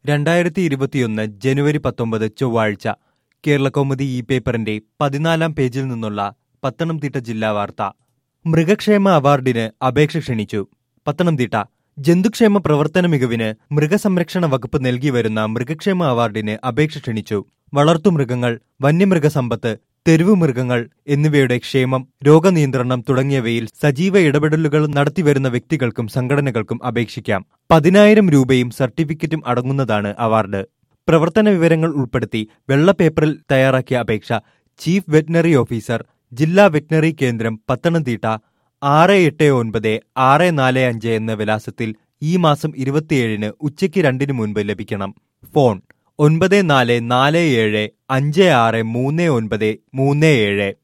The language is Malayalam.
രണ്ടായിരത്തി ഇരുപത്തിയൊന്ന് ജനുവരി പത്തൊമ്പത് ചൊവ്വാഴ്ച കേരളകൗമുദി ഈ പേപ്പറിന്റെ പതിനാലാം പേജിൽ നിന്നുള്ള പത്തനംതിട്ട ജില്ലാ വാർത്ത മൃഗക്ഷേമ അവാർഡിന് അപേക്ഷ ക്ഷണിച്ചു പത്തനംതിട്ട ജന്തുക്ഷേമ പ്രവർത്തന മികവിന് മൃഗസംരക്ഷണ വകുപ്പ് നൽകി വരുന്ന മൃഗക്ഷേമ അവാർഡിന് അപേക്ഷ ക്ഷണിച്ചു വളർത്തുമൃഗങ്ങൾ വന്യമൃഗസമ്പത്ത് തെരുവു മൃഗങ്ങൾ എന്നിവയുടെ ക്ഷേമം രോഗനിയന്ത്രണം തുടങ്ങിയവയിൽ സജീവ ഇടപെടലുകൾ നടത്തിവരുന്ന വ്യക്തികൾക്കും സംഘടനകൾക്കും അപേക്ഷിക്കാം പതിനായിരം രൂപയും സർട്ടിഫിക്കറ്റും അടങ്ങുന്നതാണ് അവാർഡ് പ്രവർത്തന വിവരങ്ങൾ ഉൾപ്പെടുത്തി വെള്ള പേപ്പറിൽ തയ്യാറാക്കിയ അപേക്ഷ ചീഫ് വെറ്റിനറി ഓഫീസർ ജില്ലാ വെറ്റിനറി കേന്ദ്രം പത്തനംതിട്ട ആറ് എട്ട് ഒൻപത് ആറ് നാല് അഞ്ച് എന്ന വിലാസത്തിൽ ഈ മാസം ഇരുപത്തിയേഴിന് ഉച്ചയ്ക്ക് രണ്ടിന് മുൻപ് ലഭിക്കണം ഫോൺ ഒൻപത് നാല് നാല് ഏഴ് അഞ്ച് ആറ് മൂന്ന് ഒൻപത് മൂന്ന് ഏഴ്